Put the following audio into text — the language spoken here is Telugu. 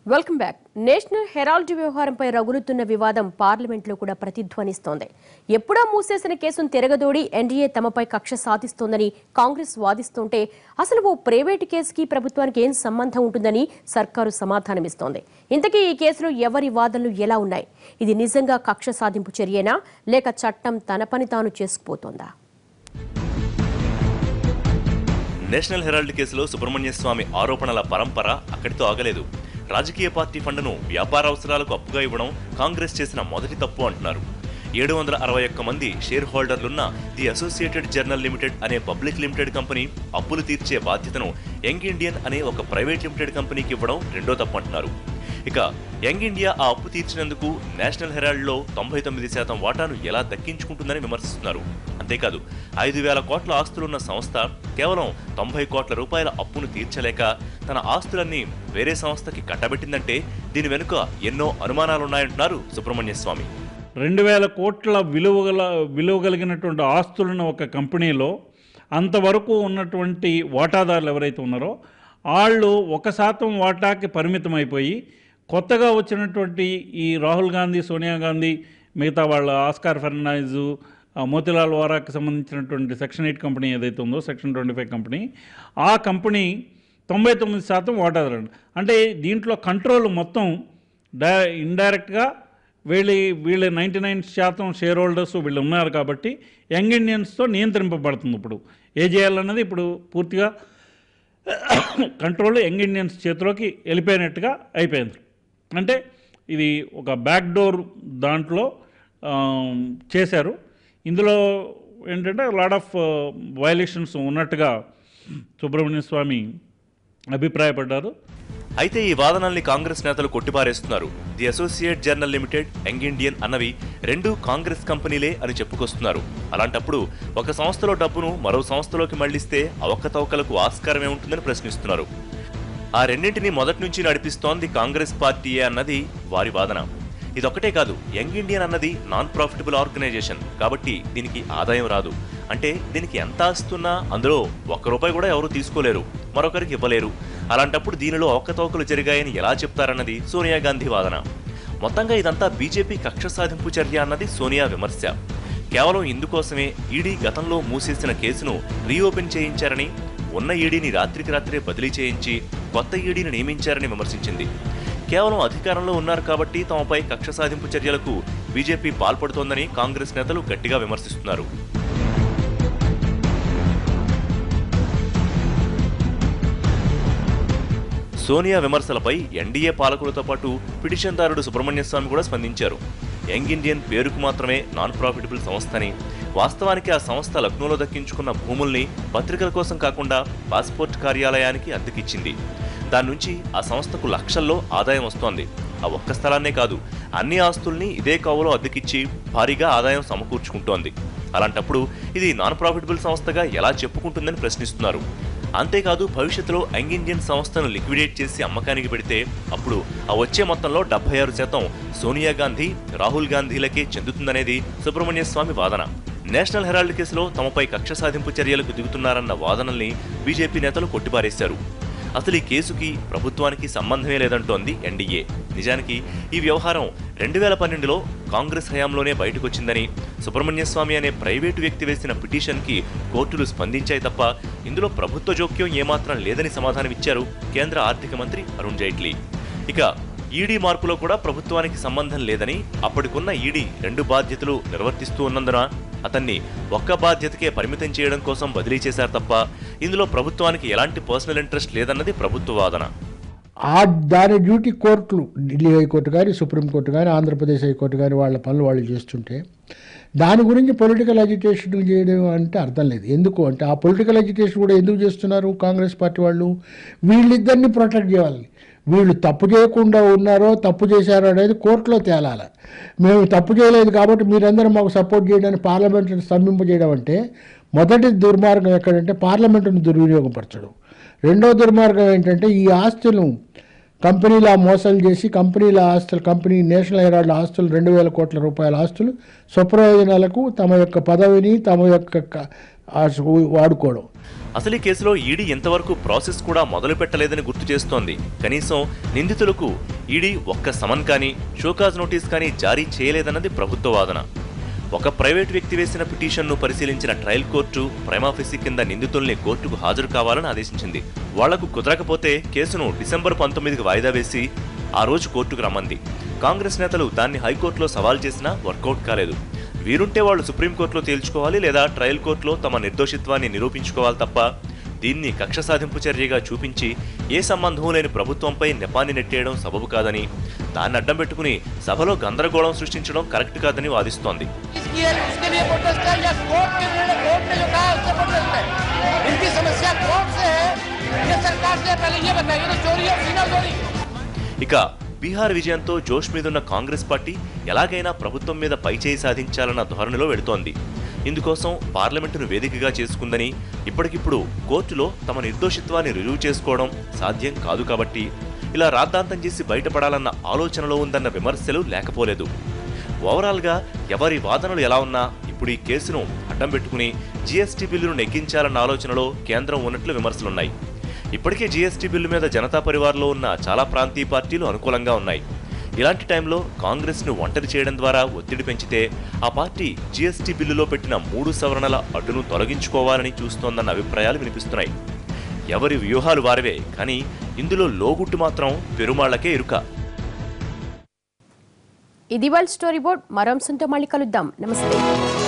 వెల్కమ్ బ్యాక్ నేషనల్ హెరాల్డ్ వ్యవహారంపై రగులుతున్న వివాదం పార్లమెంట్లో కూడా ప్రతిధ్వనిస్తోంది ఎప్పుడో మూసేసిన కేసును తిరగదోడి ఎన్డీఏ తమపై కక్ష సాధిస్తోందని కాంగ్రెస్ వాదిస్తుంటే అసలు ఓ ప్రైవేటు కేసుకి ప్రభుత్వానికి ఏం సంబంధం ఉంటుందని సర్కారు సమాధానమిస్తోంది ఇంతకీ ఈ కేసులో ఎవరి వాదనలు ఎలా ఉన్నాయి ఇది నిజంగా కక్ష సాధింపు చర్యేనా లేక చట్టం తన పని తాను చేసుకుపోతోందా నేషనల్ హెరాల్డ్ కేసులో సుబ్రహ్మణ్య స్వామి ఆరోపణల పరంపర అక్కడితో ఆగలేదు రాజకీయ పార్టీ ఫండ్ను వ్యాపార అవసరాలకు అప్పుగా ఇవ్వడం కాంగ్రెస్ చేసిన మొదటి తప్పు అంటున్నారు ఏడు వందల అరవై ఒక్క మంది షేర్ హోల్డర్లున్న ది అసోసియేటెడ్ జర్నల్ లిమిటెడ్ అనే పబ్లిక్ లిమిటెడ్ కంపెనీ అప్పులు తీర్చే బాధ్యతను యంగ్ ఇండియన్ అనే ఒక ప్రైవేట్ లిమిటెడ్ కంపెనీకి ఇవ్వడం రెండో తప్పు అంటున్నారు ఇక యంగ్ ఇండియా ఆ అప్పు తీర్చినందుకు నేషనల్ హెరాల్డ్లో తొంభై తొమ్మిది శాతం వాటాను ఎలా దక్కించుకుంటుందని విమర్శిస్తున్నారు అంతేకాదు ఐదు వేల కోట్ల ఆస్తులున్న సంస్థ కేవలం తొంభై కోట్ల రూపాయల అప్పును తీర్చలేక తన ఆస్తులన్నీ వేరే సంస్థకి కట్టబెట్టిందంటే దీని వెనుక ఎన్నో అనుమానాలున్నాయంటున్నారు సుబ్రహ్మణ్య స్వామి రెండు వేల కోట్ల విలువ గల విలువ కలిగినటువంటి ఆస్తులున్న ఒక కంపెనీలో అంతవరకు ఉన్నటువంటి వాటాదారులు ఎవరైతే ఉన్నారో వాళ్ళు ఒక శాతం వాటాకి పరిమితం అయిపోయి కొత్తగా వచ్చినటువంటి ఈ రాహుల్ గాంధీ సోనియా గాంధీ మిగతా వాళ్ళ ఆస్కార్ ఫెర్నాండైజు ఆ మోతిలాల్ వారాకి సంబంధించినటువంటి సెక్షన్ ఎయిట్ కంపెనీ ఏదైతే ఉందో సెక్షన్ ట్వంటీ ఫైవ్ కంపెనీ ఆ కంపెనీ తొంభై తొమ్మిది శాతం వాటాదారు అంటే దీంట్లో కంట్రోల్ మొత్తం డై ఇండైరెక్ట్గా వీళ్ళ వీళ్ళ నైంటీ నైన్ శాతం షేర్ హోల్డర్స్ వీళ్ళు ఉన్నారు కాబట్టి యంగ్ ఇండియన్స్తో నియంత్రింపబడుతుంది ఇప్పుడు ఏ చేయాలన్నది ఇప్పుడు పూర్తిగా కంట్రోల్ యంగ్ ఇండియన్స్ చేతిలోకి వెళ్ళిపోయినట్టుగా అయిపోయింది అంటే ఇది ఒక బ్యాక్ డోర్ దాంట్లో ఆ, చేశారు ఇందులో ఏంటంటే లాడ్ ఆఫ్ వయలేషన్స్ ఉన్నట్టుగా సుబ్రహ్మణ్య స్వామి అభిప్రాయపడ్డారు అయితే ఈ వాదనల్ని కాంగ్రెస్ నేతలు కొట్టిపారేస్తున్నారు the associate journal limited young Indian అన్నవి రెండు కాంగ్రెస్ కంపెనీలే అని చెప్పుకొస్తున్నారు అలాంటప్పుడు ఒక సంస్థలో డబ్బును మరో సంస్థలోకి మళ్లిస్తే అవకతవకలకు ఆస్కారమే ఉంటుందని ప్రశ్నిస్తున్నారు ఆ రెండింటిని మొదటి నుంచి నడిపిస్తోంది కాంగ్రెస్ పార్టీయే అన్నది వారి వాదన ఇదొక్కటే కాదు యంగ్ ఇండియన్ అన్నది నాన్ ప్రాఫిటబుల్ ఆర్గనైజేషన్ కాబట్టి దీనికి ఆదాయం రాదు అంటే దీనికి ఎంత ఆస్తున్నా అందులో ఒక్క రూపాయి కూడా ఎవరు తీసుకోలేరు మరొకరికి ఇవ్వలేరు అలాంటప్పుడు దీనిలో అవకతవకలు జరిగాయని ఎలా చెప్తారన్నది సోనియా గాంధీ వాదన మొత్తంగా ఇదంతా బీజేపీ కక్ష సాధింపు చర్య అన్నది సోనియా విమర్శ కేవలం ఇందుకోసమే ఈడీ గతంలో మూసేసిన కేసును రీఓపెన్ చేయించారని ఉన్న ఈడీని రాత్రికి రాత్రే బదిలీ చేయించి కొత్త ఈడీని నియమించారని విమర్శించింది కేవలం అధికారంలో ఉన్నారు కాబట్టి తమపై కక్ష సాధింపు చర్యలకు బీజేపీ పాల్పడుతోందని కాంగ్రెస్ నేతలు గట్టిగా విమర్శిస్తున్నారు సోనియా విమర్శలపై ఎన్డీఏ పాలకులతో పాటు పిటిషన్దారుడు సుబ్రహ్మణ్య స్వామి కూడా స్పందించారు యంగ్ ఇండియన్ పేరుకు మాత్రమే నాన్ ప్రాఫిటబుల్ సంస్థని వాస్తవానికి ఆ సంస్థ లక్నోలో దక్కించుకున్న భూముల్ని పత్రికల కోసం కాకుండా పాస్పోర్ట్ కార్యాలయానికి అద్దెకిచ్చింది దాని నుంచి ఆ సంస్థకు లక్షల్లో ఆదాయం వస్తోంది ఆ ఒక్క స్థలాన్నే కాదు అన్ని ఆస్తుల్ని ఇదే కావులో అద్దెకిచ్చి భారీగా ఆదాయం సమకూర్చుకుంటోంది అలాంటప్పుడు ఇది నాన్ ప్రాఫిటబుల్ సంస్థగా ఎలా చెప్పుకుంటుందని ప్రశ్నిస్తున్నారు అంతేకాదు భవిష్యత్తులో యంగ్ ఇండియన్ సంస్థను లిక్విడేట్ చేసి అమ్మకానికి పెడితే అప్పుడు ఆ వచ్చే మొత్తంలో డెబ్బై ఆరు శాతం సోనియా గాంధీ రాహుల్ గాంధీలకే చెందుతుందనేది సుబ్రహ్మణ్య స్వామి వాదన నేషనల్ హెరాల్డ్ కేసులో తమపై కక్ష సాధింపు చర్యలకు దిగుతున్నారన్న వాదనల్ని బీజేపీ నేతలు కొట్టిపారేశారు అసలు ఈ కేసుకి ప్రభుత్వానికి సంబంధమే లేదంటోంది ఎన్డీఏ నిజానికి ఈ వ్యవహారం రెండు వేల పన్నెండులో కాంగ్రెస్ హయాంలోనే బయటకొచ్చిందని సుబ్రహ్మణ్య స్వామి అనే ప్రైవేటు వ్యక్తి వేసిన పిటిషన్కి కోర్టులు స్పందించాయి తప్ప ఇందులో ప్రభుత్వ జోక్యం ఏమాత్రం లేదని సమాధానమిచ్చారు కేంద్ర ఆర్థిక మంత్రి అరుణ్ జైట్లీ ఇక ఈడీ మార్పులో కూడా ప్రభుత్వానికి సంబంధం లేదని అప్పటికున్న ఈడీ రెండు బాధ్యతలు నిర్వర్తిస్తూ ఉన్నందున అతన్ని ఒక్క బాధ్యతకే పరిమితం చేయడం కోసం బదిలీ చేశారు తప్ప ఇందులో ప్రభుత్వానికి ఎలాంటి పర్సనల్ ఇంట్రెస్ట్ లేదన్నది ప్రభుత్వ వాదన ఆ దాని డ్యూటీ కోర్టులు ఢిల్లీ హైకోర్టు కానీ సుప్రీంకోర్టు కానీ ఆంధ్రప్రదేశ్ హైకోర్టు కానీ వాళ్ళ పనులు వాళ్ళు చేస్తుంటే దాని గురించి పొలిటికల్ అజిటేషన్ చేయడం అంటే అర్థం లేదు ఎందుకు అంటే ఆ పొలిటికల్ అజిటేషన్ కూడా ఎందుకు చేస్తున్నారు కాంగ్రెస్ పార్టీ వాళ్ళు వీళ్ళిద్దరిని ప్రొటెక్ట్ చేయాలి వీళ్ళు తప్పు చేయకుండా ఉన్నారో తప్పు చేశారో అనేది కోర్టులో తేలాలి మేము తప్పు చేయలేదు కాబట్టి మీరందరూ మాకు సపోర్ట్ చేయడానికి పార్లమెంటును స్తంభింపజేయడం అంటే మొదటి దుర్మార్గం ఎక్కడంటే పార్లమెంటును దుర్వినియోగపరచడం రెండో దుర్మార్గం ఏంటంటే ఈ ఆస్తులను కంపెనీల మోసాలు చేసి కంపెనీల ఆస్తులు కంపెనీ నేషనల్ హెరాల్డ్ ఆస్తులు రెండు వేల కోట్ల రూపాయల ఆస్తులు స్వప్రయోజనాలకు తమ యొక్క పదవిని తమ యొక్క క- ఆ వాడుకోవడం అసలు ఈ కేసులో ఈడీ ఇంతవరకు ప్రాసెస్ కూడా మొదలు పెట్టలేదని గుర్తు చేస్తోంది కనీసం నిందితులకు ఈడీ ఒక్క సమన్ కానీ షోకాజ్ నోటీస్ కానీ జారీ చేయలేదన్నది ప్రభుత్వ వాదన ఒక ప్రైవేట్ వ్యక్తి వేసిన పిటిషన్ను పరిశీలించిన ట్రయల్ కోర్టు ప్రైమాఫిసి కింద నిందితుల్ని కోర్టుకు హాజరు కావాలని ఆదేశించింది వాళ్లకు కుదరకపోతే కేసును డిసెంబర్ పంతొమ్మిదికి వాయిదా వేసి ఆ రోజు కోర్టుకు రమ్మంది కాంగ్రెస్ నేతలు దాన్ని హైకోర్టులో సవాల్ చేసినా వర్కౌట్ కాలేదు వీరుంటే వాళ్ళు సుప్రీంకోర్టులో తేల్చుకోవాలి లేదా ట్రయల్ కోర్టులో తమ నిర్దోషిత్వాన్ని నిరూపించుకోవాలి తప్ప దీన్ని కక్ష సాధింపు చర్యగా చూపించి ఏ సంబంధం లేని ప్రభుత్వంపై నెపాన్ని నెట్టేయడం సబబు కాదని దాన్ని అడ్డం పెట్టుకుని సభలో గందరగోళం సృష్టించడం కరెక్ట్ కాదని వాదిస్తోంది इसकी है उसके लिए प्रोटेस्ट है या कोर्ट के निर्णय कोर्ट ने जो कहा है उससे प्रोटेस्ट है इनकी समस्या कोर्ट से है ये सरकार से है पहले ये बताइए तो चोरी और सीना चोरी ఇక బీహార్ విజయంతో జోష్ మీదున్న కాంగ్రెస్ పార్టీ ఎలాగైనా ప్రభుత్వం మీద పైచేయి సాధించాలన్న ధోరణిలో వెడుతోంది ఇందుకోసం పార్లమెంటును వేదికగా చేసుకుందని ఇప్పటికిప్పుడు కోర్టులో తమ నిర్దోషిత్వాన్ని రుజువు చేసుకోవడం సాధ్యం కాదు కాబట్టి ఇలా రాద్ధాంతం చేసి బయటపడాలన్న ఆలోచనలో ఉందన్న విమర్శలు లేకపోలేదు ఓవరాల్గా ఎవరి వాదనలు ఎలా ఉన్నా ఇప్పుడు ఈ కేసును అడ్డం పెట్టుకుని జీఎస్టీ బిల్లును నెగ్గించాలన్న ఆలోచనలో కేంద్రం ఉన్నట్లు విమర్శలున్నాయి ఇప్పటికే జీఎస్టీ బిల్లు మీద జనతా పరివార్లో ఉన్న చాలా ప్రాంతీయ పార్టీలు అనుకూలంగా ఉన్నాయి ఇలాంటి టైంలో కాంగ్రెస్ను ఒంటరి చేయడం ద్వారా ఒత్తిడి పెంచితే ఆ పార్టీ జీఎస్టీ బిల్లులో పెట్టిన మూడు సవరణల అడ్డును తొలగించుకోవాలని చూస్తోందన్న అభిప్రాయాలు వినిపిస్తున్నాయి ఎవరి వ్యూహాలు వారివే కానీ ఇందులో లోగుట్టు మాత్రం పెరుమాళ్లకే ఇరుక ఇది వాళ్ళ స్టోరీ బోర్డ్ మరో అంశంతో మళ్ళీ కలుద్దాం నమస్తే